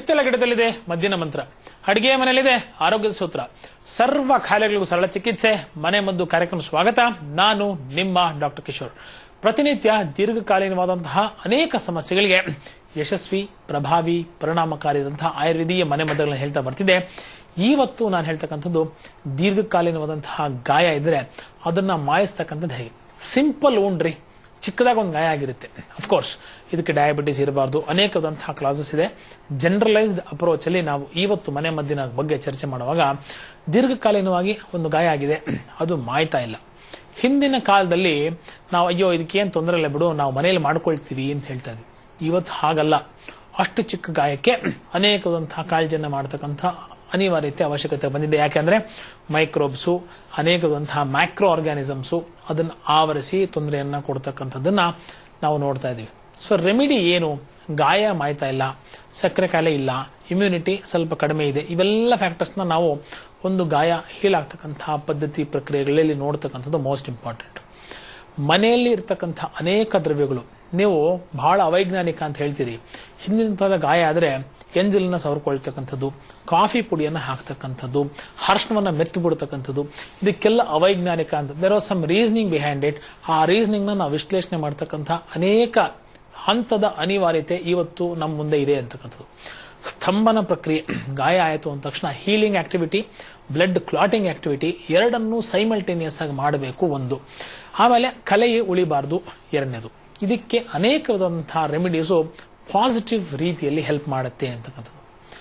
ಹಿತ್ತೆಲ ಗಿಡದಲ್ಲಿದೆ ಮದ್ದಿನ ಮಂತ್ರ ಅಡಿಗೆ ಮನೆಯಲ್ಲಿದೆ ಆರೋಗ್ಯದ ಸೂತ್ರ ಸರ್ವ ಖಾಯಿಲೆಗಳಿಗೂ ಸರಳ ಚಿಕಿತ್ಸೆ ಮನೆ ಮದ್ದು ಕಾರ್ಯಕ್ರಮ ಸ್ವಾಗತ ನಾನು ನಿಮ್ಮ ಡಾಕ್ಟರ್ ಕಿಶೋರ್ ಪ್ರತಿನಿತ್ಯ ದೀರ್ಘಕಾಲೀನವಾದಂತಹ ಅನೇಕ ಸಮಸ್ಯೆಗಳಿಗೆ ಯಶಸ್ವಿ ಪ್ರಭಾವಿ ಪರಿಣಾಮಕಾರಿಯಾದಂತಹ ಆಯುರ್ವೇದೀಯ ಮನೆ ಮದ್ದುಗಳನ್ನು ಹೇಳ್ತಾ ಬರ್ತಿದೆ ಇವತ್ತು ನಾನು ಹೇಳ್ತಕ್ಕಂಥದ್ದು ದೀರ್ಘಕಾಲೀನವಾದಂತಹ ಗಾಯ ಇದ್ರೆ ಅದನ್ನ ಮಾಯಿಸ್ತಕ್ಕಂಥದ್ದು ಹೇಗೆ ಸಿಂಪಲ್ ಉಂಡ್ರಿ ಚಿಕ್ಕದಾಗ ಒಂದು ಗಾಯ ಆಗಿರುತ್ತೆ ಅಫ್ಕೋರ್ಸ್ ಇದಕ್ಕೆ ಡಯಾಬಿಟಿಸ್ ಇರಬಾರ್ದು ಅನೇಕದಂತಹ ಕ್ಲಾಸಸ್ ಇದೆ ಜನರಲೈಸ್ಡ್ ಅಪ್ರೋಚ್ ಅಲ್ಲಿ ನಾವು ಇವತ್ತು ಮನೆ ಮದ್ದಿನ ಬಗ್ಗೆ ಚರ್ಚೆ ಮಾಡುವಾಗ ದೀರ್ಘಕಾಲೀನವಾಗಿ ಒಂದು ಗಾಯ ಆಗಿದೆ ಅದು ಮಾಯ್ತಾ ಇಲ್ಲ ಹಿಂದಿನ ಕಾಲದಲ್ಲಿ ನಾವು ಅಯ್ಯೋ ಇದಕ್ಕೇನು ತೊಂದರೆ ಇಲ್ಲ ಬಿಡು ನಾವು ಮನೆಯಲ್ಲಿ ಮಾಡ್ಕೊಳ್ತೀವಿ ಅಂತ ಹೇಳ್ತಾ ಇದ್ವಿ ಇವತ್ತು ಹಾಗಲ್ಲ ಅಷ್ಟು ಚಿಕ್ಕ ಗಾಯಕ್ಕೆ ಅನೇಕದಂತಹ ಕಾಳಜಿಯನ್ನು ಮಾಡತಕ್ಕಂಥ ಅನಿವಾರ್ಯತೆ ಅವಶ್ಯಕತೆ ಬಂದಿದೆ ಯಾಕೆಂದ್ರೆ ಮೈಕ್ರೋಬ್ಸು ಅನೇಕದಂತಹ ಮ್ಯಾಕ್ರೋ ಆರ್ಗ್ಯಾನಿಸಮ್ಸು ಅದನ್ನು ಆವರಿಸಿ ತೊಂದರೆಯನ್ನ ಕೊಡ್ತಕ್ಕಂಥದ್ದನ್ನ ನಾವು ನೋಡ್ತಾ ಇದೀವಿ ಸೊ ರೆಮಿಡಿ ಏನು ಗಾಯ ಮಾಯ್ತಾ ಇಲ್ಲ ಸಕ್ಕರೆ ಕಾಯಿಲೆ ಇಲ್ಲ ಇಮ್ಯುನಿಟಿ ಸ್ವಲ್ಪ ಕಡಿಮೆ ಇದೆ ಇವೆಲ್ಲ ಫ್ಯಾಕ್ಟರ್ಸ್ನ ನಾವು ಒಂದು ಗಾಯ ಹೀಲ್ ಆಗ್ತಕ್ಕಂತಹ ಪದ್ಧತಿ ಪ್ರಕ್ರಿಯೆಗಳಲ್ಲಿ ನೋಡ್ತಕ್ಕಂಥದ್ದು ಮೋಸ್ಟ್ ಇಂಪಾರ್ಟೆಂಟ್ ಮನೆಯಲ್ಲಿ ಇರ್ತಕ್ಕಂಥ ಅನೇಕ ದ್ರವ್ಯಗಳು ನೀವು ಬಹಳ ಅವೈಜ್ಞಾನಿಕ ಅಂತ ಹೇಳ್ತೀರಿ ಹಿಂದಿನ ಗಾಯ ಆದರೆ ಎಂಜಲನ್ನ ಸವರ್ಕೊಳ್ತಕ್ಕಂಥದ್ದು ಕಾಫಿ ಪುಡಿಯನ್ನು ಹಾಕ್ತಕ್ಕಂಥದ್ದು ಹರ್ಷಣವನ್ನ ಮೆತ್ತು ಬಿಡ್ತಕ್ಕಂಥದ್ದು ಇದಕ್ಕೆಲ್ಲ ಅವೈಜ್ಞಾನಿಕ ಅಂತ there was some reasoning behind it ಆ ರೀಸನಿಂಗ್ ನ ನಾವು ವಿಶ್ಲೇಷಣೆ ಮಾಡ್ತಕ್ಕಂಥ ಅನೇಕ ಹಂತದ ಅನಿವಾರ್ಯತೆ ಇವತ್ತು ನಮ್ಮ ಮುಂದೆ ಇದೆ ಅಂತಕ್ಕಂಥದ್ದು ಸ್ತಂಭನ ಪ್ರಕ್ರಿಯೆ ಗಾಯ ಆಯಿತು ಅಂದ ತಕ್ಷಣ healing activity blood clotting activity ಎರಡನ್ನೂ ಸೈಮಲ್ಟೇನಿಯಸ್ ಆಗಿ ಮಾಡಬೇಕು ಒಂದು ಆಮೇಲೆ ಕಲೆಯೇ ಉಳಿಬಾರದು ಎರಡನೇದು ಇದಕ್ಕೆ ಅನೇಕವಾದಂತಹ ರೆಮಿಡೀಸು ಪಾಸಿಟಿವ್ ರೀತಿಯಲ್ಲಿ ಹೆಲ್ಪ್ ಮಾಡುತ್ತೆ ಅಂತಕ್ಕಂಥದ್ದು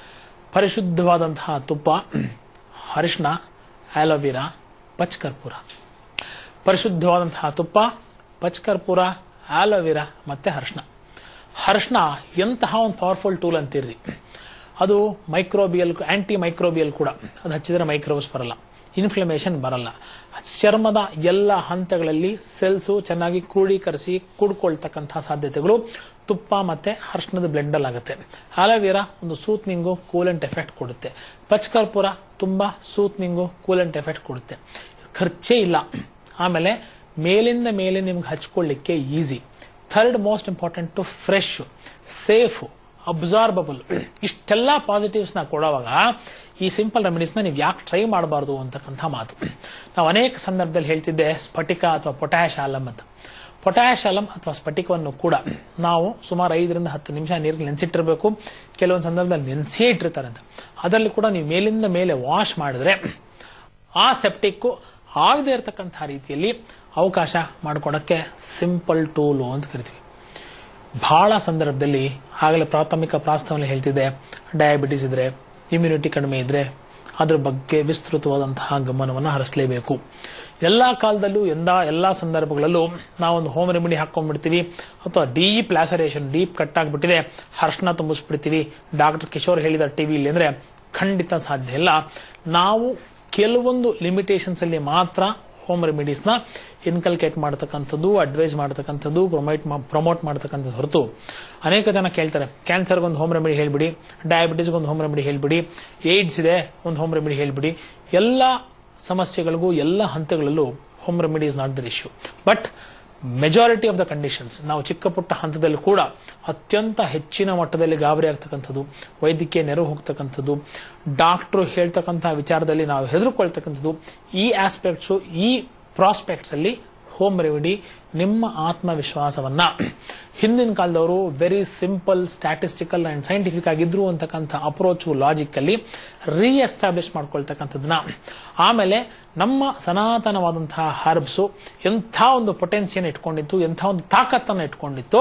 ಪರಿಶುದ್ಧವಾದಂತಹ ತುಪ್ಪ ಅರಿಶಿನ ಆಲೋವೆರಾ ಪಚ್ಕರ್ಪೂರ ಪರಿಶುದ್ಧವಾದಂತಹ ತುಪ್ಪ ಪಚ್ಕರ್ಪೂರ ಆಲೋವೆರಾ ಮತ್ತೆ ಅರಿಶಿನ ಅರಿಶಿನ ಎಂತಹ ಒಂದು ಪವರ್ಫುಲ್ ಟೂಲ್ ಅಂತಿರ್ರಿ ಅದು ಮೈಕ್ರೋಬಿಯಲ್ ಆಂಟಿ ಮೈಕ್ರೋಬಿಯಲ್ ಕೂಡ ಅದು ಹಚ್ಚಿದ್ರೆ ಮೈಕ್ರೋಬ್ಸ್ ಬರಲ್ಲ ಇನ್ಫ್ಲಮೇಷನ್ ಬರಲ್ಲ ಚರ್ಮದ ಎಲ್ಲ ಹಂತಗಳಲ್ಲಿ ಸೆಲ್ಸು ಚೆನ್ನಾಗಿ ಕ್ರೋಢೀಕರಿಸಿ ಕೂಡ್ಕೊಳ್ತಕ್ಕಂತಹ ಸಾಧ್ಯತೆಗಳು ತುಪ್ಪ ಮತ್ತೆ ಅರ್ಶನದ ಬ್ಲೆಂಡ್ ಅಲ್ಲಿ ಆಗುತ್ತೆ ಆಲೋವೆರಾ ಒಂದು ಸೂತ್ನಿಂಗು ಕೂಲೆಂಟ್ ಎಫೆಕ್ಟ್ ಕೊಡುತ್ತೆ ಪಚ್ಕರ್ಪೂರ ತುಂಬಾ ಸೂತ್ನಿಂಗು ಕೂಲೆಂಟ್ ಎಫೆಕ್ಟ್ ಕೊಡುತ್ತೆ ಖರ್ಚೇ ಇಲ್ಲ ಆಮೇಲೆ ಮೇಲಿಂದ ಮೇಲೆ ನಿಮ್ಗೆ ಹಚ್ಕೊಳ್ಳಿಕ್ಕೆ easy third most important to fresh safe absorbable ಇಷ್ಟೆಲ್ಲ ಪಾಸಿಟಿವ್ಸ್ ನ ಕೊಡುವಾಗ ಈ ಸಿಂಪಲ್ ರೆಮಿಡೀಸ್ ನ ನೀವು ಯಾಕೆ ಟ್ರೈ ಮಾಡಬಾರ್ದು ಅಂತಕ್ಕಂಥ ಮಾತು ನಾವು ಅನೇಕ ಸಂದರ್ಭದಲ್ಲಿ ಹೇಳ್ತಿದ್ದೆ ಸ್ಫಟಿಕ ಅಥವಾ ಪೊಟ್ಯಾಶ್ ಆಲಮ್ ಅಂತ ಪೊಟ್ಯಾಶ್ ಆಲಮ್ ಅಥವಾ ಸ್ಫಟಿಕವನ್ನು ಕೂಡ ನಾವು ಸುಮಾರು ಐದರಿಂದ ಹತ್ತು ನಿಮಿಷ ನೀರಿಗೆ ನೆನೆಸಿಟ್ಟಿರಬೇಕು ಕೆಲವೊಂದು ಸಂದರ್ಭದಲ್ಲಿ ನೆನೆಸೇ ಇಟ್ಟಿರ್ತಾರೆ ಅಂತ ಅದರಲ್ಲಿ ಕೂಡ ನೀವು ಮೇಲಿಂದ ಮೇಲೆ ವಾಶ್ ಮಾಡಿದ್ರೆ ಆ ಸೆಪ್ಟಿಕ್ ಆಗದೆ ಇರತಕ್ಕಂತಹ ರೀತಿಯಲ್ಲಿ ಅವಕಾಶ ಮಾಡ್ಕೊಡಕ್ಕೆ ಸಿಂಪಲ್ ಟೂಲು ಅಂತ ಕರಿತೀವಿ ಬಹಳ ಸಂದರ್ಭದಲ್ಲಿ ಆಗಲೇ ಪ್ರಾಥಮಿಕ ಪ್ರಾಸ್ತಾವನೆ ಹೇಳ್ತಿದ್ದೆ ಡಯಾಬಿಟಿಸ್ ಇದ್ರೆ ಇಮ್ಯುನಿಟಿ ಕಡಿಮೆ ಇದ್ರೆ ಅದ್ರ ಬಗ್ಗೆ ವಿಸ್ತೃತವಾದಂತಹ ಗಮನವನ್ನು ಹರಿಸಲೇಬೇಕು ಎಲ್ಲಾ ಕಾಲದಲ್ಲೂ ಎಂದ ಎಲ್ಲಾ ಸಂದರ್ಭಗಳಲ್ಲೂ ನಾವೊಂದು ಹೋಮ್ ರೆಮಿಡಿ ಹಾಕೊಂಡ್ಬಿಡ್ತೀವಿ ಅಥವಾ ಡೀಪ್ ಲ್ಯಾಸರೇಷನ್ ಡೀಪ್ ಕಟ್ ಆಗ್ಬಿಟ್ಟಿದೆ ಹರ್ಷಣ ತುಂಬಿಸ್ಬಿಡ್ತೀವಿ ಡಾಕ್ಟರ್ ಕಿಶೋರ್ ಹೇಳಿದ ಟಿವಿಲಿ ಅಂದ್ರೆ ಖಂಡಿತ ಸಾಧ್ಯ ಇಲ್ಲ ನಾವು ಕೆಲವೊಂದು ಲಿಮಿಟೇಷನ್ಸ್ ಅಲ್ಲಿ ಮಾತ್ರ ಹೋಮ್ ರೆಮಿಡೀಸ್ ನ ಇನ್ಕಲ್ಕೇಟ್ ಮಾಡತಕ್ಕಂಥದ್ದು ಅಡ್ವೈಸ್ ಮಾಡತಕ್ಕಂಥದ್ದು ಪ್ರೊಮೋಟ್ ಪ್ರಮೋಟ್ ಮಾಡತಕ್ಕಂಥದ್ದು ಹೊರತು ಅನೇಕ ಜನ ಕೇಳ್ತಾರೆ ಕ್ಯಾನ್ಸರ್ಗೆ ಒಂದು ಹೋಮ್ ರೆಮಿಡಿ ಹೇಳ್ಬಿಡಿ ಡಯಾಬಿಟಿಸ್ಗೆ ಒಂದು ಹೋಮ್ ರೆಮಿಡಿ ಹೇಳ್ಬಿಡಿ ಏಡ್ಸ್ ಇದೆ ಒಂದು ಹೋಮ್ ರೆಮಿಡಿ ಹೇಳ್ಬಿಡಿ ಎಲ್ಲ ಸಮಸ್ಯೆಗಳಿಗೂ ಎಲ್ಲ ಹಂತಗಳಲ್ಲೂ home remedy is not the issue but majority of the conditions ನಾವು ಚಿಕ್ಕ ಪುಟ್ಟ ಹಂತದಲ್ಲಿ ಕೂಡ ಅತ್ಯಂತ ಹೆಚ್ಚಿನ ಮಟ್ಟದಲ್ಲಿ ಗಾಬರಿ ಆಗ್ತಕ್ಕಂಥದ್ದು ವೈದ್ಯಕೀಯ ನೆರವು ಹೋಗ್ತಕ್ಕಂಥದ್ದು ಡಾಕ್ಟರ್ ಹೇಳ್ತಕ್ಕಂತಹ ವಿಚಾರದಲ್ಲಿ ನಾವು ಹೆದರ್ಕೊಳ್ತಕ್ಕಂಥದ್ದು ಈ ಆಸ್ಪೆಕ್ಟ್ಸು ಈ ಪ್ರಾಸ್ಪೆಕ್ಟ್ಸ್ ಅಲ್ಲಿ ಹೋಮ್ ರೆಮಿಡಿ ನಿಮ್ಮ ಆತ್ಮವಿಶ್ವಾಸವನ್ನ ಹಿಂದಿನ ಕಾಲದವರು very simple statistical and scientific ಆಗಿದ್ರು ಅಂತಕ್ಕಂಥ ಅಪ್ರೋಚ್ ಲಾಜಿಕ್ ಅಲ್ಲಿ ರೀ ಎಸ್ಟಾಬ್ಲಿಷ್ ಮಾಡ್ಕೊಳ್ತಕ್ಕಂಥದ್ದನ್ನ ಆಮೇಲೆ ನಮ್ಮ ಸನಾತನವಾದಂತಹ ಹರ್ಬ್ಸು ಎಂಥ ಒಂದು ಪೊಟೆನ್ಸಿಯನ್ ಇಟ್ಕೊಂಡಿತ್ತು ಎಂಥ ಒಂದು ತಾಕತ್ತನ್ನು ಇಟ್ಕೊಂಡಿತ್ತು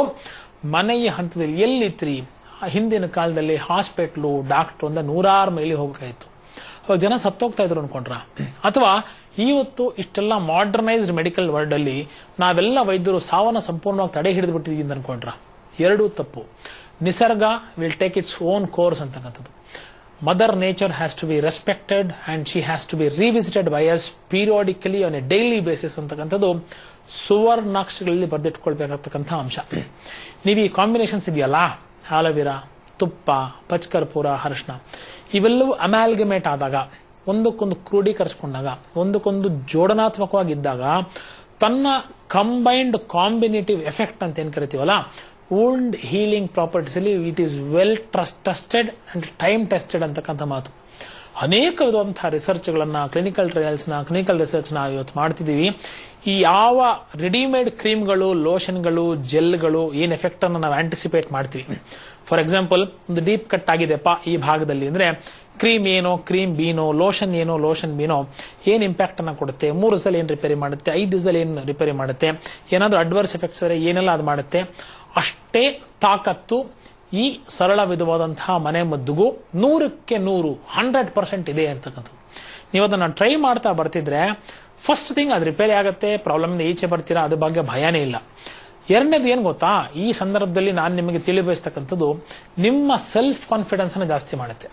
ಮನೆಯ ಹಂತದಲ್ಲಿ ಎಲ್ಲಿತ್ರಿ ಹಿಂದಿನ ಕಾಲದಲ್ಲಿ ಹಾಸ್ಪಿಟ್ಲು ಡಾಕ್ಟರ್ ಒಂದ ನೂರಾರು ಮೈಲಿ ಹೋಗ್ಬೇಕಾಯಿತು ಅವಾಗ ಜನ ಸತ್ತೋಗ್ತಾ ಇದ್ರು ಅನ್ಕೊಂಡ್ರ ಅಥವಾ ಇವತ್ತು ಇಷ್ಟೆಲ್ಲ ಮಾಡರ್ನೈಸ್ಡ್ ಮೆಡಿಕಲ್ ವರ್ಲ್ಡ್ ಅಲ್ಲಿ ನಾವೆಲ್ಲ ವೈದ್ಯರು ಸಾವನ್ನ ಸಂಪೂರ್ಣವಾಗಿ ತಡೆ ಹಿಡಿದು ಬಿಟ್ಟಿದೀವಿ ಅಂತ ಅನ್ಕೊಂಡ್ರ ಎರಡೂ ತಪ್ಪು ನಿಸರ್ಗ will take its own course ಅಂತಕ್ಕಂಥದ್ದು mother nature has to be respected and she has to be revisited by us periodically on a daily basis ಅಂತಕ್ಕಂಥದ್ದು ಸುವರ್ಣಾಕ್ಷರಗಳಲ್ಲಿ ಬರೆದಿಟ್ಕೊಳ್ಬೇಕಾಗ್ತಕ್ಕಂಥ ಅಂಶ ನೀವು ಈ ಕಾಂಬಿನೇಷನ್ಸ್ ಇದೆಯಲ್ಲ ಆಲೋವೆರಾ ತುಪ್ಪ ಪಚ್ಕರ್ಪೂರ ಅರಿಶಿನ ಇವೆಲ್ಲವೂ ಅಮ್ಯಾಲ್ಗಮೇಟ್ ಆದಾಗ ಒಂದಕ್ಕೊಂದು ಕ್ರೋಢೀಕರಿಸಿಕೊಂಡಾಗ ಒಂದಕ್ಕೊಂದು ಜೋಡನಾತ್ಮಕವಾಗಿದ್ದಾಗ ತನ್ನ ಕಂಬೈನ್ಡ್ ಕಾಂಬಿನೇಟಿವ್ ಎಫೆಕ್ಟ್ ಅಂತ ಏನ್ ಕರಿತೀವಲ್ಲ ವೂಂಡ್ ಹೀಲಿಂಗ್ ಪ್ರಾಪರ್ಟೀಸ್ ಅಲ್ಲಿ it is well trust trusted and time tested ಅಂತಕ್ಕಂಥ ಮಾತು ಅನೇಕ ವಿಧವಾದಂತಹ ರಿಸರ್ಚ್ಗಳನ್ನ ಕ್ಲಿನಿಕಲ್ ಟ್ರಯಲ್ಸ್ನ ಕ್ಲಿನಿಕಲ್ ರಿಸರ್ಚ್ನ ಇವತ್ತು ಮಾಡ್ತಿದ್ದೀವಿ ಈ ಯಾವ ರೆಡಿಮೇಡ್ ಕ್ರೀಮ್ಗಳು ಲೋಷನ್ಗಳು ಜೆಲ್ಗಳು ಏನ್ ಎಫೆಕ್ಟ್ ಅನ್ನು ನಾವು ಆಂಟಿಸಿಪೇಟ್ ಮಾಡ್ತೀವಿ ಫಾರ್ ಎಕ್ಸಾಂಪಲ್ ಒಂದು ಡೀಪ್ ಕಟ್ ಆಗಿದೆಪ್ಪ ಈ ಭಾಗದಲ್ಲಿ ಅಂದ್ರೆ ಕ್ರೀಮ್ ಏನೋ ಕ್ರೀಮ್ ಬೀನೋ ಲೋಷನ್ ಏನೋ ಲೋಷನ್ ಬೀನೋ ಏನ್ ಇಂಪ್ಯಾಕ್ಟ್ ಅನ್ನ ಕೊಡುತ್ತೆ ಮೂರು ದಿವಸದಲ್ಲಿ ಏನ್ ರಿಪೇರಿ ಮಾಡುತ್ತೆ ಐದು ದಿವಸದಲ್ಲಿ ಏನ್ ರಿಪೇರಿ ಮಾಡುತ್ತೆ ಏನಾದ್ರೂ ಅಡ್ವರ್ಸ್ ಎಫೆಕ್ಟ್ಸ್ ಇದ್ರೆ ಏನೆಲ್ಲ ಅದು ಮಾಡುತ್ತೆ ಅಷ್ಟೇ ತಾಕತ್ತು ಈ ಸರಳ ವಿಧವಾದಂತಹ ಮನೆ ಮದ್ದುಗೂ ನೂರಕ್ಕೆ ನೂರು ಹಂಡ್ರೆಡ್ ಪರ್ಸೆಂಟ್ ಇದೆ ಅಂತಕ್ಕಂಥದ್ದು ನೀವು ಅದನ್ನ ಟ್ರೈ ಮಾಡ್ತಾ ಬರ್ತಿದ್ರೆ ಫಸ್ಟ್ ಥಿಂಗ್ ಅದು ರಿಪೇರಿ ಆಗುತ್ತೆ ಪ್ರಾಬ್ಲಮ್ ಈಚೆ ಬರ್ತೀರಾ ಅದ್ರ ಬಗ್ಗೆ ಭಯನೇ ಇಲ್ಲ ಎರಡನೇದು ಏನ್ ಗೊತ್ತಾ ಈ ಸಂದರ್ಭದಲ್ಲಿ ನಾನು ನಿಮಗೆ ತಿಳಿಬಯಸ್ತಕ್ಕಂಥದ್ದು ನಿಮ್ಮ ಸೆಲ್ಫ್ ಕಾನ್ಫಿಡೆನ್ಸ್ ಅನ್ನ ಜಾಸ್ತಿ ಮಾಡುತ್ತೆ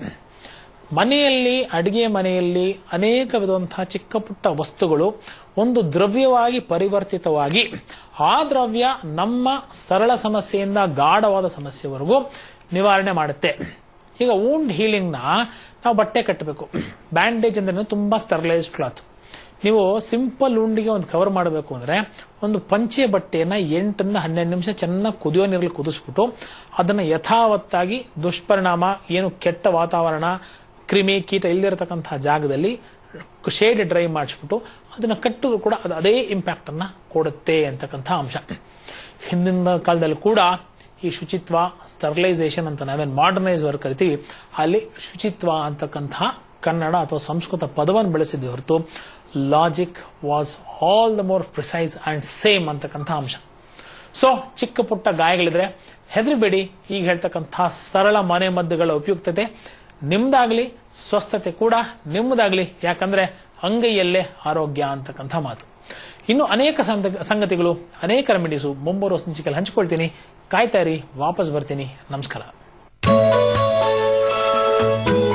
ಮನೆಯಲ್ಲಿ ಅಡಿಗೆ ಮನೆಯಲ್ಲಿ ಅನೇಕ ವಿಧವಂತಹ ಚಿಕ್ಕ ಪುಟ್ಟ ವಸ್ತುಗಳು ಒಂದು ದ್ರವ್ಯವಾಗಿ ಪರಿವರ್ತಿತವಾಗಿ ಆ ದ್ರವ್ಯ ನಮ್ಮ ಸರಳ ಸಮಸ್ಯೆಯಿಂದ ಗಾಢವಾದ ಸಮಸ್ಯೆವರೆಗೂ ನಿವಾರಣೆ ಮಾಡುತ್ತೆ ಈಗ ವೂಂಡ್ ಹೀಲಿಂಗ್ ನ ನಾವು ಬಟ್ಟೆ ಕಟ್ಟಬೇಕು ಬ್ಯಾಂಡೇಜ್ ಅಂದ್ರೆ ತುಂಬಾ ಸ್ಟರ್ಲೈಸ್ಡ್ ಕ್ಲಾತ್ ನೀವು ಸಿಂಪಲ್ ಉಂಡಿಗೆ ಒಂದು ಕವರ್ ಮಾಡಬೇಕು ಅಂದ್ರೆ ಒಂದು ಪಂಚೆ ಬಟ್ಟೆಯನ್ನ ಎಂಟರಿಂದ ಹನ್ನೆರಡು ನಿಮಿಷ ಚೆನ್ನಾಗಿ ಕುದಿಯೋ ನೀರಲ್ಲಿ ಕುದಿಸ್ಬಿಟ್ಟು ಅದನ್ನ ಯಥಾವತ್ತಾಗಿ ದುಷ್ಪರಿಣಾಮ ಏನು ಕೆಟ್ಟ ವಾತಾವರಣ ಕ್ರಿಮಿ ಕೀಟ ಇಲ್ದಿರತಕ್ಕಂತಹ ಜಾಗದಲ್ಲಿ ಶೇಡ್ ಡ್ರೈ ಮಾಡಿಸ್ಬಿಟ್ಟು ಅದನ್ನ ಕಟ್ಟಿದ್ರು ಕೂಡ ಅದು ಅದೇ ಇಂಪ್ಯಾಕ್ಟ್ ಅನ್ನ ಕೊಡುತ್ತೆ ಅಂತಕ್ಕಂಥ ಅಂಶ ಹಿಂದಿನ ಕಾಲದಲ್ಲಿ ಕೂಡ ಈ ಶುಚಿತ್ವ ಸ್ಟರ್ಲೈಸೇಷನ್ ಅಂತ ನಾವೇನು ಮಾಡರ್ನೈಸ್ ವರ್ಕ್ ಕರಿತೀವಿ ಅಲ್ಲಿ ಶುಚಿತ್ವ ಅಂತಕ್ಕಂತಹ ಕನ್ನಡ ಅಥವಾ ಸಂಸ್ಕೃತ ಪದವನ್ನು ಬೆಳೆಸಿದ್ವಿ ಹೊರತು logic was all the more precise and same ಅಂತಕ್ಕಂಥ ಅಂಶ ಸೊ ಚಿಕ್ಕ ಪುಟ್ಟ ಗಾಯಗಳಿದ್ರೆ ಹೆದರಿಬೇಡಿ ಈಗ ಹೇಳ್ತಕ್ಕಂಥ ಸರಳ ಮನೆ ಮದ್ದುಗಳ ಉಪಯುಕ್ತತೆ ನಿಮ್ದಾಗ್ಲಿ ಸ್ವಸ್ಥತೆ ಕೂಡ ನಿಮ್ಮದಾಗ್ಲಿ ಯಾಕಂದ್ರೆ ಅಂಗೈಯಲ್ಲೇ ಆರೋಗ್ಯ ಅಂತಕ್ಕಂಥ ಮಾತು ಇನ್ನು ಅನೇಕ ಸಂತ- ಸಂಗತಿಗಳು ಅನೇಕ ರೆಮಿಡೀಸು ಮುಂಬರುವ ಸಂಚಿಕೆಯಲ್ಲಿ ಹಂಚಿಕೊಳ್ತೀನಿ ಕಾಯ್ತಾ ಇರಿ ವಾಪಸ್ ಬರ್ತೀನಿ ನಮಸ್ಕಾರ